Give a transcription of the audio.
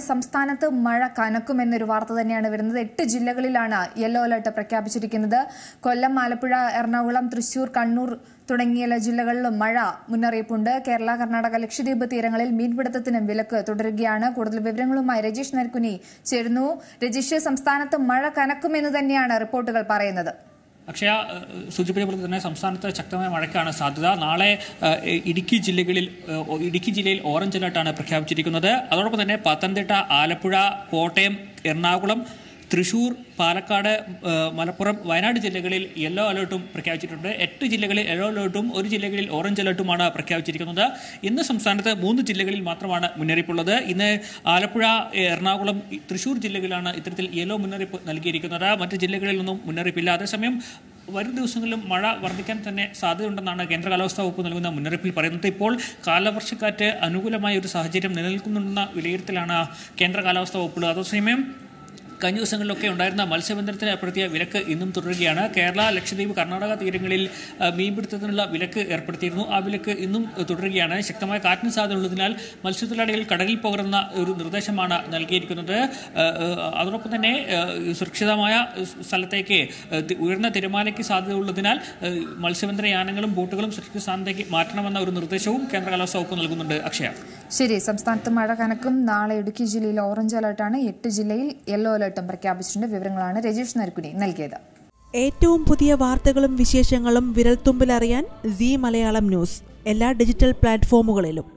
സംസ്ഥാനത്ത് മഴ കനക്കുമെന്നൊരു വാർത്ത തന്നെയാണ് വരുന്നത് എട്ട് ജില്ലകളിലാണ് യെല്ലോ അലർട്ട് പ്രഖ്യാപിച്ചിരിക്കുന്നത് കൊല്ലം ആലപ്പുഴ എറണാകുളം തൃശൂർ കണ്ണൂർ തുടങ്ങിയ ജില്ലകളിലും മഴ മുന്നറിയിപ്പുണ്ട് കേരള കർണാടക ലക്ഷദ്വീപ് തീരങ്ങളിൽ മീൻപിടുത്തത്തിനും വിലക്ക് തുടരുകയാണ് കൂടുതൽ വിവരങ്ങളുമായി രജീഷ് നരക്കുനി ചേരുന്നു രജീഷ് സംസ്ഥാനത്ത് മഴ കനക്കുമെന്ന് തന്നെയാണ് റിപ്പോർട്ടുകൾ പറയുന്നത് അക്ഷയ ഏഹ്, സൂചിപ്പിച്ച പോലെ തന്നെ സംസ്ഥാനത്ത് ശക്തമായ മഴയ്ക്കാണ് സാധ്യത നാളെ ഏഹ്, ഇടുക്കി ജില്ലകളിൽ ഏഹ്, ഇടുക്കി ജില്ലയിൽ ഓറഞ്ച് അലർട്ടാണ് പ്രഖ്യാപിച്ചിരിക്കുന്നത് അതോടൊപ്പം തന്നെ പത്തനംതിട്ട ആലപ്പുഴ കോട്ടയം എറണാകുളം തൃശൂർ പാലക്കാട് ഏഹ്, മലപ്പുറം വയനാട് ജില്ലകളിൽ യെല്ലോ അലർട്ടും പ്രഖ്യാപിച്ചിട്ടുണ്ട് എട്ട് ജില്ലകളിൽ യെല്ലോ അലർട്ടും ഒരു ജില്ലകളിൽ ഓറഞ്ച് അലർട്ടുമാണ് പ്രഖ്യാപിച്ചിരിക്കുന്നത് ഇന്ന് സംസ്ഥാനത്ത് മൂന്ന് ജില്ലകളിൽ മാത്രമാണ് മുന്നറിയിപ്പുള്ളത് ഇന്ന് ആലപ്പുഴ എറണാകുളം തൃശൂർ ജില്ലകളിലാണ് ഇത്തരത്തിൽ യെല്ലോ മുന്നറിയിപ്പ് നൽകിയിരിക്കുന്നത് മറ്റ് ജില്ലകളിൽ നിന്നും മുന്നറിയിപ്പില്ല അതേസമയം വരും ദിവസങ്ങളിലും മഴ വർദ്ധിക്കാൻ തന്നെ സാധ്യതയുണ്ടെന്നാണ് കേന്ദ്ര കാലാവസ്ഥാ വകുപ്പ് നൽകുന്ന മുന്നറിയിപ്പിൽ പറയുന്നത് ഇപ്പോൾ കാലവർഷക്കാറ്റ് അനുകൂലമായ ഒരു സാഹചര്യം നിലനിൽക്കുന്നുണ്ടെന്ന വിലയിരുത്തലാണ് കേന്ദ്ര കാലാവസ്ഥാ വകുപ്പുള്ളത് അതേസമയം കഴിഞ്ഞ ദിവസങ്ങളിലൊക്കെ ഉണ്ടായിരുന്ന മത്സ്യബന്ധനത്തിന് ഏർപ്പെടുത്തിയ വിലക്ക് ഇന്നും തുടരുകയാണ് കേരള ലക്ഷദ്വീപ് കർണാടക തീരങ്ങളിൽ ആ, മീൻപിടുത്തത്തിനുള്ള വിലക്ക് ഏർപ്പെടുത്തിയിരുന്നു ആ വിലക്ക് ഇന്നും തുടരുകയാണ് ശക്തമായ കാറ്റിന് സാധ്യതയുള്ളതിനാൽ മത്സ്യത്തൊഴിലാളികൾ കടലിൽ പോകരുന്ന ഒരു നിർദ്ദേശമാണ് നൽകിയിരിക്കുന്നത് ആ, ആ, അതോടൊപ്പം തന്നെ ആ, സുരക്ഷിതമായ സ്ഥലത്തേക്ക് ആ, തി- ഉയർന്ന തിരമാലയ്ക്ക് സാധ്യതയുള്ളതിനാൽ ആ, മത്സ്യബന്ധന യാനങ്ങളും ബോട്ടുകളും സുരക്ഷിത സ്ഥാനത്തേക്ക് മാറ്റണമെന്ന ഒരു നിർദ്ദേശവും കേന്ദ്ര കാലാവസ്ഥാ വകുപ്പ് നൽകുന്നുണ്ട് അക്ഷയ ശരി സംസ്ഥാനത്ത് മഴ കനക്കും നാളെ ഇടുക്കി ജില്ലയിൽ ഓറഞ്ച് അലർട്ടാണ് എട്ട് ജില്ലയിൽ യെല്ലോ അലർട്ടും പ്രഖ്യാപിച്ചിട്ടുണ്ട് വിവരങ്ങളാണ് രജീഷ് നരക്കുനി നൽകിയത് ഏറ്റവും പുതിയ വാർത്തകളും വിശേഷങ്ങളും വിരൽത്തുമ്പിലറിയാൻ സി മലയാളം ന്യൂസ് എല്ലാ ഡിജിറ്റൽ പ്ലാറ്റ്ഫോമുകളിലും